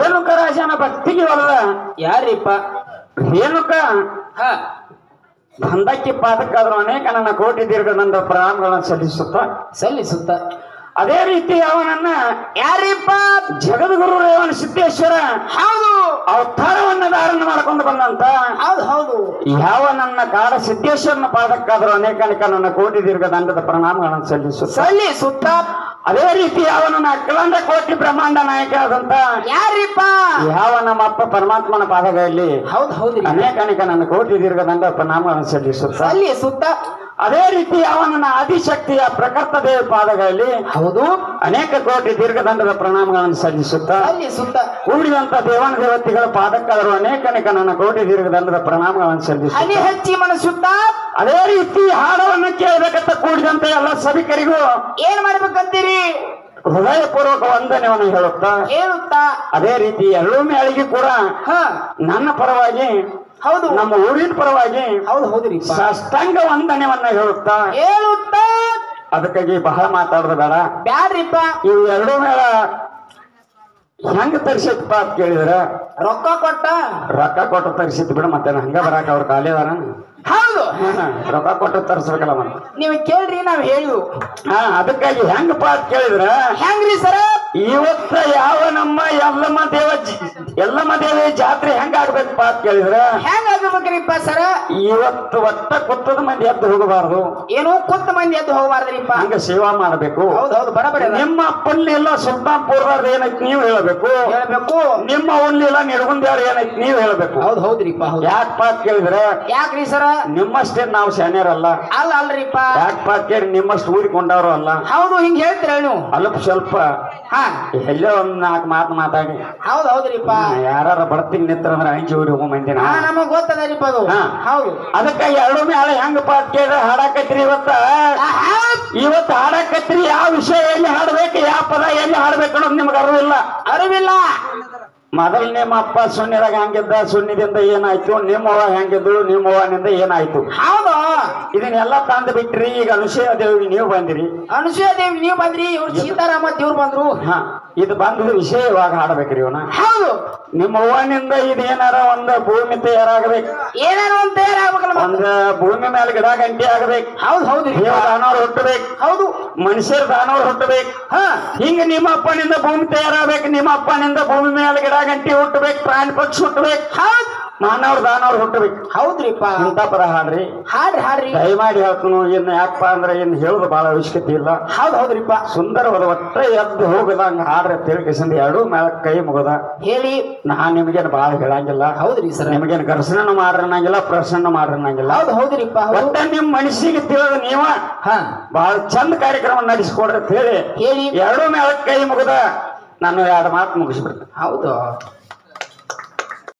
ರೇಣುಕ ರಾಜನ ಭಕ್ತಿಗೆ ಒಲದ ಯಾರಿಪ್ಪ ರೇಣುಕ ಹ ಬಂದಕ್ಕಿ ಪಾದಕ್ಕಾದ್ರೂ ಅನೇಕ ನನ್ನ ಕೋಟಿ ದೀರ್ಘದಂಡ ಪ್ರಣಾಮಗಳನ್ನು ಸಲ್ಲಿಸುತ್ತ ಸಲ್ಲಿಸುತ್ತ ಅದೇ ರೀತಿ ಅವನನ್ನ ಯಾರಿಪ್ಪ ಜಗದ್ಗುರು ರೇವಣ ಸಿದ್ದೇಶ್ವರ ಹೌದು ಅವತಾರವನ್ನ ಧಾರಣ ಮಾಡ್ಕೊಂಡು ಬಂದಂತ ಹೌದು ಹೌದು ಯಾವ ನನ್ನ ಕಾಡ ಸಿದ್ದೇಶ್ವರನ ಪಾದಕ್ಕಾದ್ರೂ ಅನೇಕ ಅನೇಕ ನನ್ನ ಕೋಟಿ ದೀರ್ಘ ದಂಡದ ಪ್ರಣಾಮಗಳನ್ನು ಸಲ್ಲಿಸುತ್ತ ಸಲ್ಲಿಸುತ್ತ ಅದೇ ರೀತಿ ಯಾವ ನನ್ನ ಅಖಿಲಾಂಡ ಕೋಟಿ ಬ್ರಹ್ಮಾಂಡ ನಾಯಕ ಆದಂತ ಯಾರಿಪ್ಪ ಯಾವ ನಮ್ಮ ಅಪ್ಪ ಪರಮಾತ್ಮನ ಪಾದಗಳಲ್ಲಿ ಹೌದು ಹೌದ್ರಿ ಅನೇಕ ಅನೇಕ ನನ್ನ ಕೋಟಿ ದೀರ್ಘ ದಂಡ ಪ್ರಣಾಮಗಳನ್ನು ಸಲ್ಲಿಸುತ್ತ ಸಲ್ಲಿಸುತ್ತ ಅದೇ ರೀತಿ ಯಾವ ನನ್ನ ಆದಿಶಕ್ತಿಯ ಪ್ರಕರ್ತ ದೇವ ಪಾದಗಳಲ್ಲಿ ಹೌದು ಅನೇಕ ಕೋಟಿ ದೀರ್ಘದಂಡದ ಪ್ರಣಾಮಗಳನ್ನು ಸಲ್ಲಿಸುತ್ತ ಸಲ್ಲಿಸುತ್ತ ಕೂಡಿದಂತ ದೇವನ ದೇವತೆಗಳ ಪಾದಕ್ಕಾದರೂ ಅನೇಕ ಅನೇಕ ನನ್ನ ಕೋಟಿ ದೀರ್ಘದಂಡದ ಪ್ರಣಾಮಗಳನ್ನು ಹನಿ ಸಲ್ಲಿಸುತ್ತ ಹಚ್ಚಿ ಮನಸ್ಸುತ್ತ ಅದೇ ರೀತಿ ಹಾಡವನ್ನು ಕೇಳಬೇಕಂತ ಕೂಡಿದಂತ ಎಲ್ಲ ಸಭಿಕರಿಗೂ ಏನ್ ಮಾಡ್ಬೇಕಂತೀರಿ ಹೃದಯಪೂರ್ವಕ ವಂದನೆಯನ್ನು ಹೇಳುತ್ತಾ ಹೇಳುತ್ತಾ ಅದೇ ರೀತಿ ಎರಡೂ ಮೇಳಿಗೆ ಕೂಡ ಹ ನನ್ನ ಪರವಾಗಿ ಹೌದು ನಮ್ಮ ಊರಿನ ಪರವಾಗಿ ಹೌದು ಹೌದ್ರಿ ಸಾಷ್ಟಾಂಗ ವಂದನೆಯನ್ನ ಹೇಳುತ್ತಾ ಹೇಳುತ್ತಾ ಅದಕ್ಕಾಗಿ ಬಹಳ ಮಾತಾಡೋದು ಬೇಡ ಬ್ಯಾಡ್ರಿಪ್ಪ ಇವು ಎರಡೂ ಮೇಳ ಹೆಂಗ ತರಿಸೈತಪ್ಪ ಅಂತ ಕೇಳಿದ್ರ ರೊಕ್ಕ ಕೊಟ್ಟ ರೊಕ್ಕ ಕೊಟ್ಟು ತರಿಸಿದ್ ಬಿಡು ಮತ್ತೆ ಹಂಗ ಬರಾಕ ಅವ್ರ ಖಾಲಿ ಅದಾರ ಹೌದು ರೊಕ್ಕ ಕೊಟ್ಟು ತರಿಸ್ಬೇಕಲ್ಲ ಮತ್ತೆ ನೀವು ಕೇಳ್ರಿ ನಾವ್ ಹೇಳು ಹಾ ಅದಕ್ಕಾಗಿ ಹೆಂಗಪ್ಪ ಅಂತ ಕೇಳಿದ್ರ ಹೆಂಗ್ರಿ ಸರ ಇವತ್ತ ಯಾವ ನಮ್ಮ ಎಲ್ಲಮ್ಮ ದೇವ ಜ- ಎಲ್ಲಮ್ಮ ದೇವಿ ಜಾತ್ರೆ ಹೆಂಗ ಆಗ್ಬೇಕಪ್ಪ ಅಂತ ಕೇಳಿದ್ರ ಹೆಂಗ್ ಆಗ್ಬೇಕ್ರಿಪ್ಪ ಸರ ಇವತ್ತು ಒಟ್ಟ ಕುತ್ತದ ಮಂದಿ ಎದ್ದು ಹೋಗಬಾರ್ದು ಏನೋ ಕುತ್ತ ಮಂದಿ ಎದ್ದು ಹೋಗ್ಬಾರ್ದ್ರಿಪ್ಪ ಹಂಗ ಸೇವಾ ಮಾಡಬೇಕು ಹೌದು ಹೌದು ಬಡ ಬಡ ನಿಮ್ಮ ಅಪ್ಪಲ್ಲಿ ಎಲ್ಲ ಸುಲ್ತಾನ್ಪುರದವ್ರ ಏನೈತಿ ನೀವು ಹೇಳಬೇಕು ಹೇಳ್ಬೇಕು ನಿಮ್ಮ ಅವನ್ಲಿ ಎಲ್ಲ ನಿಡ್ಗುಂದ್ಯಾರ ಏನೈತಿ ನೀವು ಹೇಳಬೇಕು ಹೌದು ಹೌದ್ರಿಪ್ಪ ಹೌದು ಯಾಕಪ್ಪ ಅಂತ ಕೇಳಿದ್ರೆ ಯಾಕ್ರಿ ಸರ ನಿಮ್ಮಷ್ಟೇ ನಾವು ಶಾನ್ಯರಲ್ಲ ಅಲ್ಲ ಅಲ್ರಿಪ್ಪ ಯಾಕಪ್ಪ ಅಂತ ಕೇಳಿ ನಿಮ್ಮಷ್ಟು ಊರಿಕೊಂಡವ್ರು ಅಲ್ಲ ಹೌದು ಹಿಂಗ್ ಹೇಳ್ತೀರ ನೀವು ಅಲ್ಪ ಸ್ವಲ್ಪ ಹಾ ಎಲ್ಲೇ ಒಂದ್ ನಾಲ್ಕು ಮಾತು ಮಾತಾಡಿ ಹೌದು ಹೌದ್ರಿಪ್ಪ ಯಾರ ಬಡ್ತಿಗೆ ನಿಂತಂದ್ರ ಅಂಜಿ ಊರಿ ಹೋಗೋ ಮಂದಿನ ಹಾ ನಮಗ್ ಗೊತ್ತದರಿಪ್ಪ ಅದು ಹಾ. ಹೌದು ಅದಕ್ಕ ಎರಡು ಮ್ಯಾಲ ಹೆಂಗಪ್ಪ ಅಂತ ಕೇಳಿದ್ರೆ ಹಾಡಾಕತ್ರಿ ಇವತ್ತ ಆಹಾ. ಇವತ್ತು ಹಾಡಾಕತ್ರಿ ಯಾವ ವಿಷಯ ಎಲ್ಲಿ ಹಾಡ್ಬೇಕು ಯಾವ ಪದ ಎಲ್ಲಿ ಹಾಡ್ಬೇಕು ಅನ್ನೋದು ನಿಮ್ಗೆ ಅರಿವಿಲ್ಲ ಅರಿವಿಲ್ಲ ಮೊದಲ್ ನಿಮ್ಮ ಅಪ್ಪ ಸುಣ್ಯದಾಗ ಹಂಗಿದ್ದ ಸುಣ್ಯದಿಂದ ಏನಾಯ್ತು ನಿಮ್ಮವ್ವ ಹೆಂಗಿದ್ಳು ನಿಮ್ಮವ್ವನಿಂದ ಏನಾಯ್ತು ಹೌದು ಇದನ್ನೆಲ್ಲ ತಂದು ಬಿಟ್ರಿ ಈಗ ಅನುಸೂಯ ದೇವಿ ನೀವು ಬಂದಿರಿ ಅನುಸೂಯ ದೇವಿ ನೀವು ಬಂದ್ರಿ ಇವ್ರು ಸೀತಾರಾಮ ದೇವ್ರು ಬಂದ್ರು ಹಾ ಇದು ಬಂದ ವಿಷಯ ಇವಾಗ ಹಾಡ್ಬೇಕ್ರಿ ಇವನ ಹೌದು ನಿಮ್ಮ ಅವ್ವನಿಂದ ಇದೇನಾರ ಒಂದ್ ಭೂಮಿ ತಯಾರಾಗ್ಬೇಕು ಏನಾರು ಒಂದ್ ತಯಾರಾಗ್ಬೇಕಲ್ಲ ಮತ್ತೆ. ಒಂದ್ ಭೂಮಿ ಮೇಲೆ ಗಿಡ ಗಂಟಿ ಆಗ್ಬೇಕು ಹೌದು ಹೌದು ದೇವ ದಾನವ್ರು ಹುಟ್ಟಬೇಕು ಹೌದು ಮನುಷ್ಯರ ದಾನವ್ರು ಹುಟ್ಟಬೇಕು ಹಾ ಹಿಂಗ ನಿಮ್ಮ ಅಪ್ಪನಿಂದ ಭೂಮಿ ತಯಾರಾಗ್ಬೇಕು ನಿಮ್ಮ ಅಪ್ಪನಿಂದ ಭೂಮಿ ಮೇಲೆ ಗಿಡ ಗಂಟಿ ಹುಟ್ಟಬೇಕು ಪ್ರಾಣಿ ಪಕ್ಷಿ ಹುಟ್ಟಬೇಕು ಹೌದ್ ಮಾನವ್ರ ದಾನವ್ರು ಹುಟ್ಟಬೇಕು ಹೌದ್ರಿಪ್ಪ ಇಂಥ ಪದ ಹಾಡ್ರಿ ಹಾಡ್ರಿ ಹಾಡ್ರಿ ದಯಮಾಡಿ ಹೇಳ್ತನು ಇನ್ನು ಯಾಕಪ್ಪ ಅಂದ್ರೆ ಇನ್ನು ಹೇಳೋದು ಬಹಳ ಅವಶ್ಯಕತೆ ಇಲ್ಲ ಹೌದ್ ಹೌದ್ರಿಪ್ಪ ಸುಂದರವಾದ ಒಟ್ಟ ಎದ್ದು ಹೋಗದಂಗ ಹಾಡ್ರಿ ತಿಳ್ಕಿಸಿಂದ ಎರಡು ಮೇಳ ಕೈ ಮುಗದ ಹೇಳಿ ನಾ ನಿಮಗೇನು ಬಹಳ ಹೇಳಂಗಿಲ್ಲ ಹೌದ್ರಿ ಸರ್ ನಿಮಗೇನು ಘರ್ಷಣೆ ಮಾಡಿರಂಗಿಲ್ಲ ಪ್ರಶ್ನೆ ಮಾಡಿರಂಗಿಲ್ಲ ಹೌದು ಹೌದ್ರಿಪ್ಪ ಹೌದು ಒಟ್ಟ ನಿಮ್ ಮನಸ್ಸಿಗೆ ತಿಳಿದ ನೀವ ಹಾ ಬಹಳ ಚಂದ ಕಾರ್ಯಕ್ರಮ ನಡೆಸಿಕೊಡ್ರಿ ಅಂತ ಹೇಳಿ ಹೇಳಿ ಎರಡು ಮೇಳಕ್ಕೆ ಕೈ ಮುಗದ ನಾನು ಎರಡು ಮಾತು ಮುಗಿಸ್ಬಿಡ್ತೀನಿ ಹೌದು